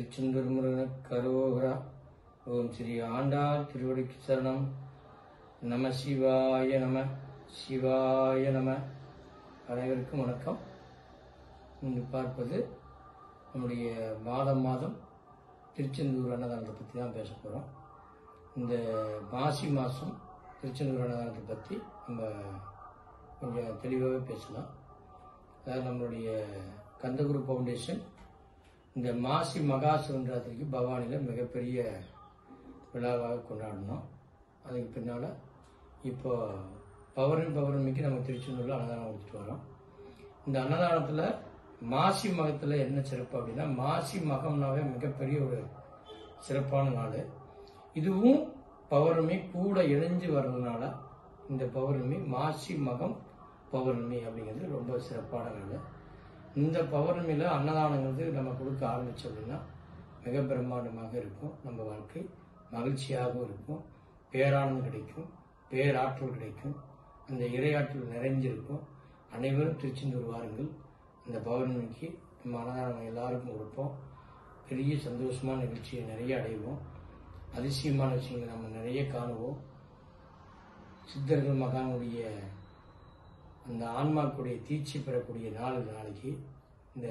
திருச்செந்தூர் முருகன் கரோகரா ஓம் ஸ்ரீ ஆண்டாள் திருவடிக்கு சரணம் நம சிவாய நம சிவாய நம அனைவருக்கும் வணக்கம் இங்கு பார்ப்பது நம்முடைய மாதம் மாதம் திருச்செந்தூர் அன்னதானத்தை பற்றி தான் பேச போகிறோம் இந்த மாசி மாதம் திருச்செந்தூர் அன்னதானத்தை பற்றி நம்ம கொஞ்சம் தெளிவாகவே பேசலாம் அதாவது நம்மளுடைய கந்தகுரு ஃபவுண்டேஷன் இந்த மாசி மகா சிவராத்திரிக்கு பவானியில் மிகப்பெரிய விழாவாக கொண்டாடினோம் அதுக்கு பின்னால் இப்போ பௌர்ணமி பௌர்ணமிக்கு நம்ம திருச்செந்தூரில் அன்னதானம் கொடுத்துட்டு வரோம் இந்த அன்னதானத்தில் மாசி மகத்தில் என்ன சிறப்பு அப்படின்னா மாசி மகம்னாவே மிகப்பெரிய ஒரு சிறப்பான நாள் இதுவும் பௌர்ணமி கூட இணைஞ்சு வர்றதுனால இந்த பௌர்ணமி மாசி மகம் பௌர்ணமி அப்படிங்கிறது ரொம்ப சிறப்பான நாள் இந்த பௌர்ணமியில் அன்னதானங்கிறது நம்ம கொடுக்க ஆரம்பித்தோம் அப்படின்னா மிக பிரம்மாண்டமாக இருக்கும் நம்ம வாழ்க்கை மகிழ்ச்சியாகவும் இருக்கும் பேரானந்தம் கிடைக்கும் பேராற்றல் கிடைக்கும் அந்த இறையாற்றல் நிறைஞ்சிருக்கும் அனைவரும் திருச்செந்தூர் வாருங்கள் அந்த பௌர்ணமிக்கு நம்ம அன்னதானம் எல்லாருக்கும் கொடுப்போம் பெரிய சந்தோஷமான நிகழ்ச்சியை நிறைய அடைவோம் அதிசயமான விஷயங்களை நம்ம நிறைய காணுவோம் சித்தர்கள் மகானுடைய அந்த ஆன்மாக்குடைய தீட்சி பெறக்கூடிய நாள் இந்த நாளைக்கு இந்த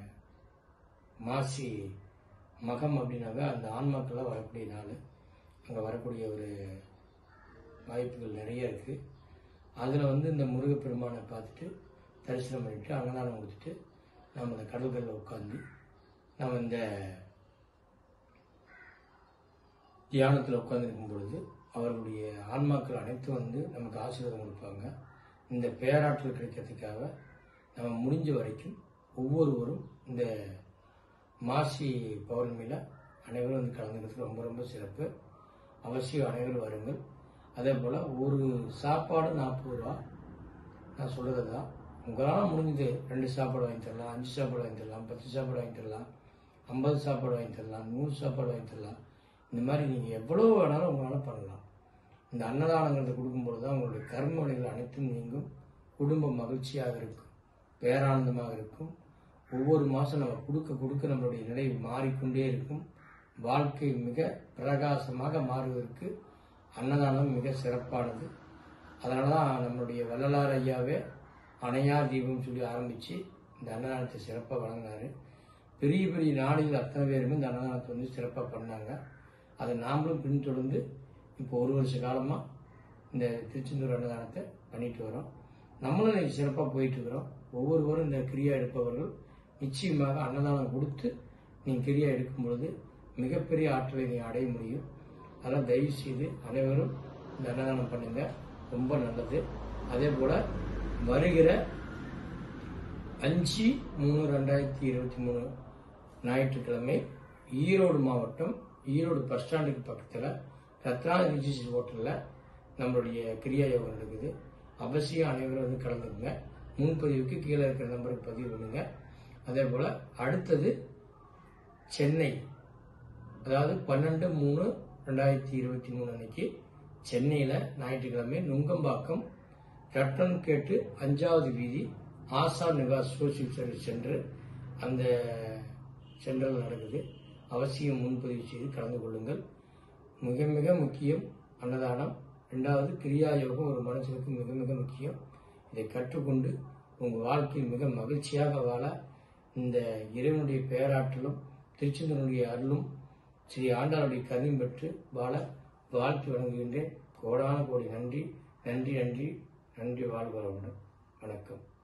மாசி மகம் அப்படின்னாக்க அந்த ஆன்மாக்கெல்லாம் வரக்கூடிய நாள் அங்கே வரக்கூடிய ஒரு வாய்ப்புகள் நிறைய இருக்குது அதில் வந்து இந்த முருகப்பெருமானை பார்த்துட்டு தரிசனம் பண்ணிட்டு அன்னதானம் கொடுத்துட்டு நம்ம இந்த கடல்களில் உட்காந்து நம்ம இந்த தியானத்தில் உட்காந்துருக்கும் பொழுது அவர்களுடைய ஆன்மாக்கள் அனைத்தும் வந்து நமக்கு ஆசீர்வாதம் கொடுப்பாங்க இந்த பேராற்றல் கிடைக்கிறதுக்காக நம்ம முடிஞ்ச வரைக்கும் ஒவ்வொருவரும் இந்த மாசி பௌர்ணமியில் அனைவரும் வந்து கலந்துக்கிறதுக்கு ரொம்ப ரொம்ப சிறப்பு அவசியம் அனைவரும் வருங்கள் அதே போல் ஒரு சாப்பாடு நாற்பது ரூபா நான் சொல்கிறது தான் உங்களால் முடிஞ்சது ரெண்டு சாப்பாடு வாங்கி தரலாம் அஞ்சு சாப்பாடு வாங்கி தரலாம் பத்து சாப்பாடு வாங்கி தரலாம் ஐம்பது சாப்பாடு வாங்கி தரலாம் நூறு சாப்பாடு வாங்கி தரலாம் இந்த மாதிரி நீங்கள் எவ்வளோ வேணாலும் உங்களால் பண்ணலாம் இந்த அன்னதானங்கிறத கொடுக்கும்பொழுது தான் உங்களுடைய கர்ம வினைகள் அனைத்தும் நீங்கும் குடும்பம் மகிழ்ச்சியாக இருக்கும் பேரானந்தமாக இருக்கும் ஒவ்வொரு மாதம் நம்ம கொடுக்க கொடுக்க நம்மளுடைய நிலை மாறிக்கொண்டே இருக்கும் வாழ்க்கை மிக பிரகாசமாக மாறுவதற்கு அன்னதானம் மிக சிறப்பானது அதனால தான் நம்மளுடைய வள்ளலார் ஐயாவே அணையா தீபம் சொல்லி ஆரம்பித்து இந்த அன்னதானத்தை சிறப்பாக வழங்கினார் பெரிய பெரிய நாடுகள் அத்தனை பேருமே இந்த அன்னதானத்தை வந்து சிறப்பாக பண்ணாங்க அதை நாமளும் பின்தொடர்ந்து இப்போ ஒரு வருஷ காலமாக இந்த திருச்செந்தூர் அன்னதானத்தை பண்ணிட்டு வரோம் நம்மளும் இன்னைக்கு சிறப்பாக போயிட்டு இருக்கிறோம் ஒவ்வொருவரும் இந்த கிரியா எடுப்பவர்கள் நிச்சயமாக அன்னதானம் கொடுத்து நீங்கள் கிரியா எடுக்கும் பொழுது மிகப்பெரிய ஆற்றலை நீங்கள் அடைய முடியும் அதனால் தயவு செய்து அனைவரும் இந்த அன்னதானம் பண்ணுங்க ரொம்ப நல்லது அதே போல் வருகிற அஞ்சு மூணு ரெண்டாயிரத்தி இருபத்தி மூணு ஞாயிற்றுக்கிழமை ஈரோடு மாவட்டம் ஈரோடு பஸ் ஸ்டாண்டுக்கு பக்கத்தில் ரத்னாதி ரிஜிஸ் ஹோட்டலில் நம்மளுடைய கிரியா யோகம் நடக்குது அவசியம் அனைவரும் வந்து கலந்துக்குங்க முன்பதிவுக்கு கீழே இருக்கிற நம்பருக்கு பதிவு பண்ணுங்க அதே போல் அடுத்தது சென்னை அதாவது பன்னெண்டு மூணு ரெண்டாயிரத்தி இருபத்தி மூணு அன்னைக்கு சென்னையில் ஞாயிற்றுக்கிழமை நுங்கம்பாக்கம் ரட்னம் கேட்டு அஞ்சாவது வீதி Asha Nivas social service centre அந்த சென்டரில் நடக்குது அவசியம் முன்பதிவு செய்து கலந்து கொள்ளுங்கள் மிக மிக முக்கியம் அன்னதானம் ரெண்டாவது கிரியா யோகம் ஒரு மனுஷனுக்கு மிக மிக முக்கியம் இதை கற்றுக்கொண்டு உங்கள் வாழ்க்கை மிக மகிழ்ச்சியாக வாழ இந்த இறைவனுடைய பேராற்றலும் திருச்செந்தனுடைய அருளும் ஸ்ரீ ஆண்டாளுடைய கருணையும் பெற்று வாழ வாழ்த்து வழங்குகின்றேன் கோடான கோடி நன்றி நன்றி நன்றி நன்றி வாழ்வரவுடன் வணக்கம்